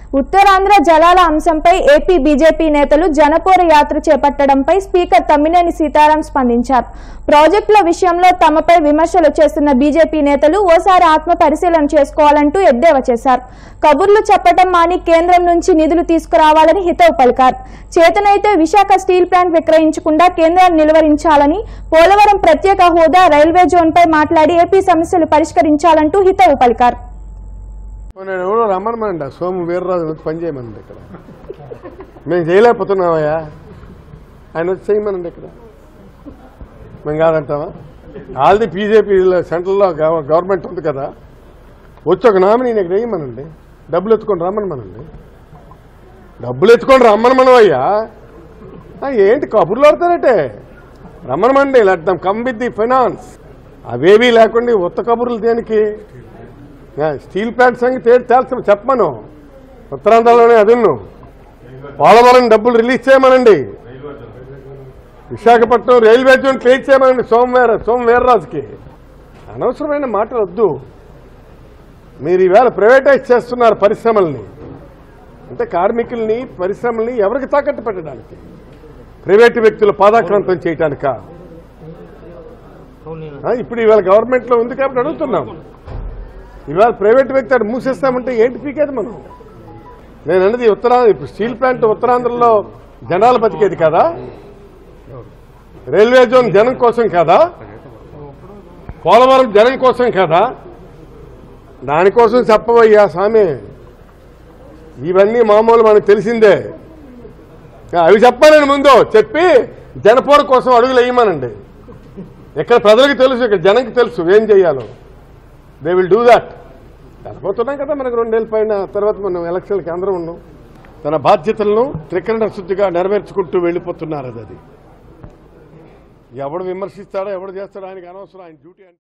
ఉత్తరాంధ్ర జలాల అంశంపై AP BJP నేతలు జనపోర యాత్ర చేపట్టడంపై స్పీకర్ తమ్మినేని సీతారాం స్పందించారు ప్రాజెక్టుల విషయంలో తమపై విమర్శలు చేస్తున్న బీజేపీ నేతలు ఓసారి ఆత్మ పరిశీలన చేసుకోవాలంటూ ఎద్దేవా చేశారు కబుర్లు చెప్పటం మాని కేంద్రం నుంచి నిధులు తీసుకురావాలని హితవు పలికారు చేతనైతే విశాఖ స్టీల్ ప్లాంట్ విక్రయించకుండా కేంద్రాన్ని నిలువరించాలని పోలవరం ప్రత్యేక హోదా రైల్వే జోన్పై మాట్లాడి ఏపీ సమస్యలు పరిష్కరించాలంటూ హితవు పలికారు నేను ఎవరో రమ్మనమండి ఆ సోము వీర్రాజు వచ్చి పని చేయమనండి ఇక్కడ మేము చేయలేకపోతున్నామయ్యా ఆయన వచ్చి చేయమనండి ఇక్కడ మేము కాదంటామా ఆల్ది బీజేపీ సెంట్రల్లో గవ- గవర్నమెంట్ ఉంది కదా వచ్చి ఒక నామినీ ఇక్కడ వేయమనండి డబ్బులు ఎత్తుకొని రమ్మనమనండి డబ్బులు ఎత్తుకొని రమ్మనమనవయ్యా ఆ, ఏంటి కబుర్లు ఆడతారటే రమ్మనమండి let come with the finance అవేవీ లేకుండా ఈ ఉత్త కబుర్లు దేనికి యా, స్టీల్ ప్లాంట్ సంగతి తేల్చి తేల్చ చెప్పమను ఉత్తరాంధ్రలోనే అదున్ను పోలవరం డబ్బులు రిలీజ్ చేయమనండి విశాఖపట్నం రైల్వే జోన్ క్లియర్ చేయమనండి సోమవార సోమ వీర్రాజుకి అనవసరమైన మాటలు వద్దు మీరు ఈవేళ ప్రైవేటైజ్ చేస్తున్నారు పరిశ్రమల్ని అంటే కార్మికుల్ని పరిశ్రమల్ని ఎవరికి తాకట్టు పెట్టడానికి ప్రైవేటు వ్యక్తులు పాదాక్రాంతం చేయటానికా ఆ, ఇప్పుడు ఇవాళ గవర్నమెంట్లో ఉంది కాబట్టి అడుగుతున్నాం ఇవాళ ప్రైవేట్ వ్యక్తి అటు మూసేస్తామంటే ఏంటి పీకేది మనం నేను అన్నది ఉత్తరా ఇప్పుడు స్టీల్ ప్లాంట్ ఉత్తరాంధ్రలో జనాలు బతికేది కదా రైల్వే జోన్ జనం కోసం కదా పోలవరం జనం కోసం కదా దానికోసం చెప్పవయ్యా స్వామి ఇవన్నీ మామూలు మనకు తెలిసిందే అవి చెప్పానండి ముందు చెప్పి జనపోర కోసం అడుగులు వేయమనండి ఇక్కడ ప్రజలకు తెలుసు ఇక్కడ జనంకి తెలుసు ఏం చేయాలో దే విల్ డూ దాట్ చనిపోతున్నాం కదా మనకు రెండేళ్ళ పైన తర్వాత మనం ఎలక్షన్లకి అందరం ఉన్నాం తన బాధ్యతలను త్రికరణ శుద్ధిగా నెరవేర్చుకుంటూ వెళ్ళిపోతున్నారు అది అది ఎవడు విమర్శిస్తాడో ఎవడు చేస్తాడో ఆయనకి అనవసరం ఆయన డ్యూటీ అంటే